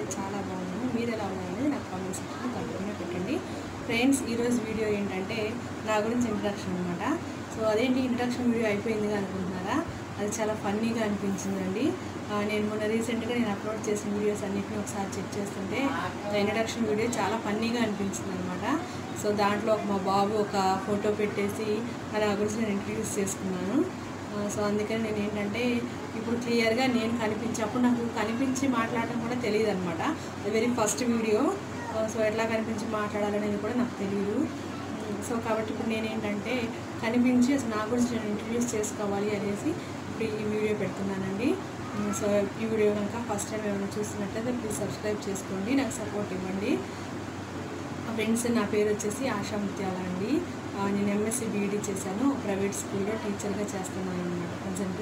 నేనైతే చాలా బాగున్నాను మీరు ఎలా ఉన్నారని నాకు కామెంట్ సెక్షన్లో తప్పకుండా పెట్టండి ఫ్రెండ్స్ ఈరోజు వీడియో ఏంటంటే నా గురించి ఇంట్రడక్షన్ అనమాట సో అదేంటి ఇంట్రడక్షన్ వీడియో అయిపోయిందిగా అనుకుంటున్నారా అది చాలా ఫన్నీగా అనిపించిందండి ఆ, నేను మొన్న రీసెంట్గా నేను అప్లోడ్ చేసిన వీడియోస్ అన్నిటిని ఒకసారి చెక్ చేస్తుంటే నా ఇంట్రడక్షన్ వీడియో చాలా ఫన్నీగా అనిపించింది అనమాట సో దాంట్లో ఒక మా బాబు ఒక ఫోటో పెట్టేసి నా గురించి నేను ఇంట్రడ్యూస్ చేసుకున్నాను ఆ, సో అందుకని నేను ఏంటంటే ఇప్పుడు క్లియర్గా నేను కనిపించి అప్పుడు నాకు కనిపించి మాట్లాడడం కూడా తెలియదు అనమాట వెరీ ఫస్ట్ వీడియో సో ఎట్లా కనిపించి మాట్లాడాలనేది కూడా నాకు తెలియదు ఉమ్, సో కాబట్టి ఇప్పుడు నేను ఏంటంటే కనిపించి అసలు నా గురించి నేను ఇంట్రడ్యూస్ చేసుకోవాలి అనేసి ఇప్పుడు ఈ వీడియో పెడుతున్నానండి ఉమ్, సో ఈ వీడియో కనుక ఫస్ట్ టైం ఏమైనా చూస్తున్నట్లయితే ప్లీజ్ సబ్స్క్రైబ్ చేసుకోండి నాకు సపోర్ట్ ఇవ్వండి ఫ్రెండ్స్ నా పేరు వచ్చేసి ఆశా ముత్యాల అండి ఆ, నేను ఎంఎస్సి బీఈడీ చేశాను ప్రైవేట్ స్కూల్లో టీచర్గా చేస్తున్నాను అనమాట ప్రజెంట్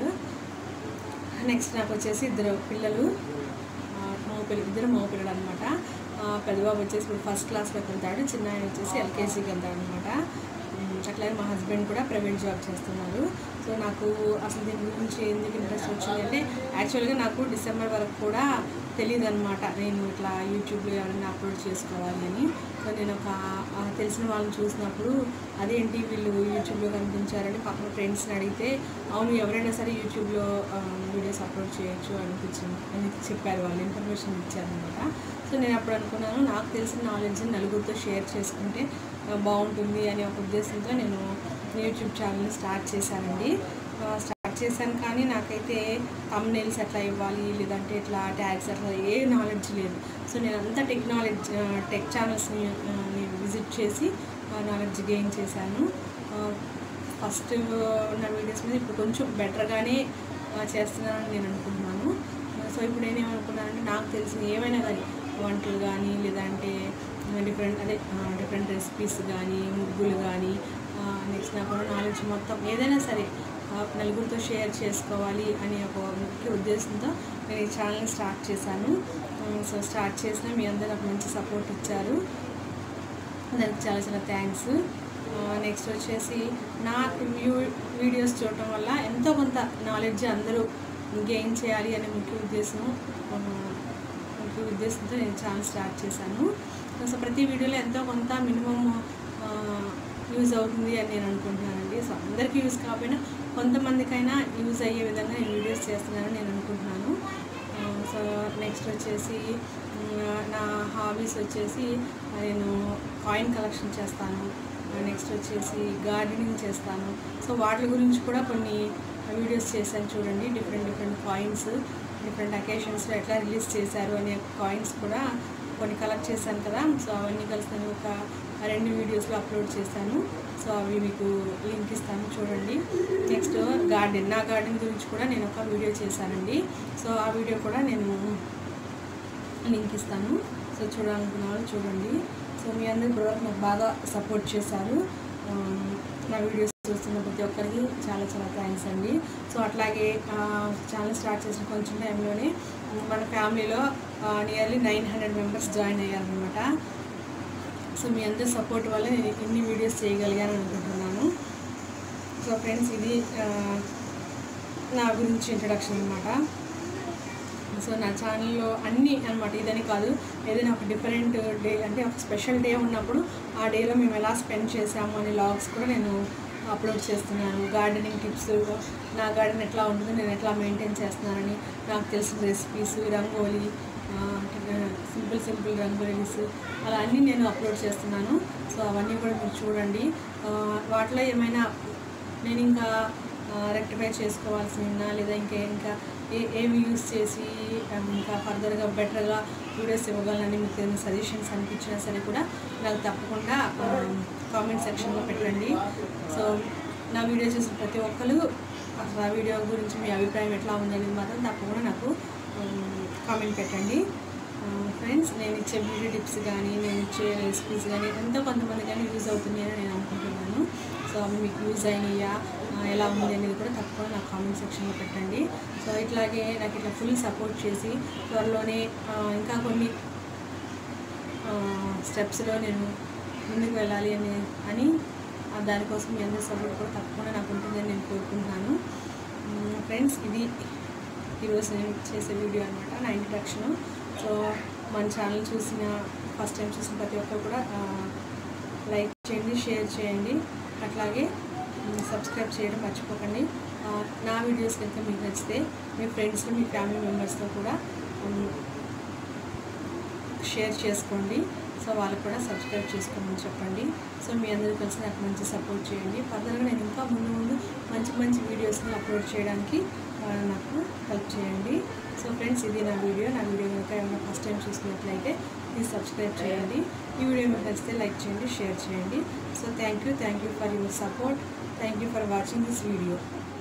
నెక్స్ట్ నాకు వచ్చేసి ఇద్దరు పిల్లలు ఆ, మగ పిల్ల ఇద్దరు మగ పిల్లలు అనమాట పెద్దబాబు వచ్చేసి ఇప్పుడు ఫస్ట్ క్లాస్లోకి వెళ్తాడు చిన్న ఆయన వచ్చేసి ఎల్కేజీకి వెళ్తాడు అనమాట అట్లాగే మా హస్బెండ్ కూడా ప్రైవేట్ జాబ్ చేస్తున్నారు సో నాకు అసలు దీని గురించి ఎందుకు ఇంట్రెస్ట్ వచ్చిందంటే యాక్చువల్గా నాకు డిసెంబర్ వరకు కూడా తెలియదు అనమాట నేను ఇట్లా యూట్యూబ్లో ఎవరైనా అప్లోడ్ చేసుకోవాలి అని సో నేను ఒక ఆ, తెలిసిన వాళ్ళని చూసినప్పుడు అదేంటి వీళ్ళు యూట్యూబ్లో కనిపించారని పక్కన ఫ్రెండ్స్ని అడిగితే అవును ఎవరైనా సరే యూట్యూబ్లో ఆ, వీడియోస్ అప్లోడ్ చేయొచ్చు అనిపించింది అని చెప్పారు వాళ్ళు ఇన్ఫర్మేషన్ ఇచ్చారనమాట సో నేను అప్పుడు అనుకున్నాను నాకు తెలిసిన నాలెడ్జ్ నలుగురితో షేర్ చేసుకుంటే ఆ, బాగుంటుంది అనే ఒక ఉద్దేశంతో నేను యూట్యూబ్ ఛానల్ని స్టార్ట్ చేశానండి ఆ, స్టార్ట్ చేశాను కానీ నాకైతే తమ్నైల్స్ ఎట్లా ఇవ్వాలి లేదంటే ఇట్లా ట్యాగ్స్ అట్లా ఏ నాలెడ్జ్ లేదు సో నేను అంతా టెక్నాలజీ టెక్ ఛానల్స్ని నేను విజిట్ చేసి నాలెడ్జ్ గెయిన్ చేశాను ఫస్ట్ ఉన్న వీడియోస్ మీద ఇప్పుడు కొంచెం బెటర్గానే చేస్తున్నానని నేను అనుకుంటున్నాను సో ఇప్పుడు నేనేమనుకున్నానంటే నాకు తెలిసిన ఏమైనా కానీ వంటలు కానీ లేదంటే డిఫరెంట్ అదే డిఫరెంట్ రెసిపీస్ కానీ ముగ్గులు కానీ నెక్స్ట్ నాకు నాలెడ్జ్ మొత్తం ఏదైనా సరే ఆ, నలుగురితో షేర్ చేసుకోవాలి అనే ఒక ముఖ్య ఉద్దేశంతో నేను ఈ ఛానల్ని స్టార్ట్ చేశాను సో స్టార్ట్ చేసిన మీ అందరూ నాకు మంచి సపోర్ట్ ఇచ్చారు దానికి చాలా చాలా థ్యాంక్స్ నెక్స్ట్ వచ్చేసి నా వ్యూ వీడియోస్ చూడటం వల్ల ఎంతో కొంత నాలెడ్జ్ అందరూ గెయిన్ చేయాలి అనే ముఖ్య ఉద్దేశం ఆ, ముఖ్య ఉద్దేశంతో నేను ఛానల్ స్టార్ట్ చేశాను సో ప్రతి వీడియోలో ఎంతో కొంత మినిమం యూజ్ అవుతుంది అని నేను అనుకుంటున్నానండి సో అందరికీ యూజ్ కాకపోయినా కొంతమందికైనా యూజ్ అయ్యే విధంగా నేను వీడియోస్ చేస్తున్నానని నేను అనుకుంటున్నాను ఆ, సో నెక్స్ట్ వచ్చేసి ఉమ్, నా హాబీస్ వచ్చేసి నేను కాయిన్ కలెక్షన్ చేస్తాను నెక్స్ట్ వచ్చేసి గార్డెనింగ్ చేస్తాను సో వాటి గురించి కూడా కొన్ని వీడియోస్ చేశాను చూడండి డిఫరెంట్ డిఫరెంట్ కాయిన్స్ డిఫరెంట్ అకేషన్స్లో ఎట్లా రిలీజ్ చేశారు అనే కాయిన్స్ కూడా కొన్ని కలెక్ట్ చేశాను కదా సో అవన్నీ కలిసి నేను ఒక రెండు వీడియోస్లో అప్లోడ్ చేశాను సో అవి మీకు లింక్ ఇస్తాను చూడండి నెక్స్ట్ గార్డెన్ నా గార్డెన్ గురించి కూడా నేను ఒక వీడియో చేశానండి సో ఆ వీడియో కూడా నేను లింక్ ఇస్తాను సో చూడాలనుకున్న వాళ్ళు చూడండి సో మీ అందరూ ఇప్పటివరకు నాకు బాగా సపోర్ట్ చేశారు ఆ, నా వీడియోస్ చూస్తున్న ప్రతి ఒక్కరికి చాలా చాలా థ్యాంక్స్ అండి సో అట్లాగే ఛానల్ స్టార్ట్ చేసిన కొంచెం టైంలోనే మన ఫ్యామిలీలో nearly nine hundred members join అయ్యారనమాట సో మీ అందరి సపోర్ట్ వల్ల నేను ఇన్ని వీడియోస్ చేయగలిగాను అనుకుంటున్నాను సో ఫ్రెండ్స్ ఇది ఆ, నా గురించి ఇంట్రడక్షన్ అనమాట సో నా ఛానల్లో అన్నీ అనమాట ఇదని కాదు ఏదైనా ఒక డిఫరెంట్ డే అంటే ఒక స్పెషల్ డే ఉన్నప్పుడు ఆ డేలో మేము ఎలా స్పెండ్ చేసాము అనే లాగ్స్ కూడా నేను అప్లోడ్ చేస్తున్నాను గార్డెనింగ్ టిప్స్ నా గార్డెన్ ఎట్లా ఉంటుందో నేను ఎట్లా మెయింటైన్ చేస్తున్నానని నాకు తెలిసిన recipes rangoli simple simple rangolis అలా అన్నీ నేను అప్లోడ్ చేస్తున్నాను సో అవన్నీ కూడా మీరు చూడండి ఆ, వాటిలో ఏమైనా నేను ఇంకా రెక్టిఫై చేసుకోవాల్సి ఉన్నా లేదా ఇంకా ఇంకా ఏ ఏమి యూస్ చేసి um, ఇంకా ఫర్దర్గా బెటర్గా వీడియోస్ ఇవ్వగలనని మీకు ఏమైనా సజెషన్స్ అనిపించినా సరే కూడా నాకు తప్పకుండా కామెంట్ సెక్షన్లో పెట్టండి సో నా వీడియో చూసిన ప్రతి ఒక్కరు అసలు ఆ వీడియో గురించి మీ అభిప్రాయం ఎట్లా ఉందనేది మాత్రం తప్పకుండా నాకు కామెంట్ పెట్టండి ఫ్రెండ్స్ నేను ఇచ్చే బ్యూటీ టిప్స్ కానీ నేను ఇచ్చే రెసిపీస్ కానీ ఎంతో కొంతమంది కానీ యూజ్ అవుతున్నాయని నేను అనుకుంటున్నాను సో అవి మీకు యూజ్ అయినాయా ఆ, ఎలా ఉంది అనేది కూడా తప్పకుండా నాకు కామెంట్ సెక్షన్లో పెట్టండి సో ఇట్లాగే నాకు ఇట్లా ఫుల్ సపోర్ట్ చేసి త్వరలోనే ఆ, ఇంకా కొన్ని స్టెప్స్లో నేను ముందుకు వెళ్ళాలి అని అని ఆ దానికోసం మీ అందరి సపోర్ట్ కూడా తప్పకుండా నాకు ఉంటుందని నేను కోరుకుంటున్నాను ఫ్రెండ్స్ ఇది ఈరోజు నేను చేసే వీడియో అనమాట నా ఇంట్రడక్షన్ సో మన ఛానల్ చూసిన ఫస్ట్ టైం చూసిన ప్రతి ఒక్కరు కూడా లైక్ చేయండి షేర్ చేయండి అట్లాగే మ్, సబ్స్క్రైబ్ చేయడం మర్చిపోకండి ఆ, నా వీడియోస్ కనుక మీకు నచ్చితే మీ ఫ్రెండ్స్ మీ ఫ్యామిలీ మెంబర్స్తో కూడా మ్, షేర్ చేసుకోండి సో వాళ్ళకు కూడా సబ్స్క్రైబ్ చేసుకోమని చెప్పండి సో మీ అందరూ కలిసి నాకు మంచి సపోర్ట్ చేయండి ఫర్దర్గా నేను ఇంకా ముందు ముందు మంచి మంచి వీడియోస్ని అప్లోడ్ చేయడానికి ఆ, నాకు హెల్ప్ చేయండి సో ఫ్రెండ్స్ ఇది నా వీడియో నా వీడియో కనుక ఏమైనా ఫస్ట్ టైం చూసినట్లయితే ప్లీజ్ సబ్స్క్రైబ్ చేయండి ఈ వీడియో మీకు నచ్చితే లైక్ చేయండి షేర్ చేయండి so thank you thank you for your support thank you for watching this video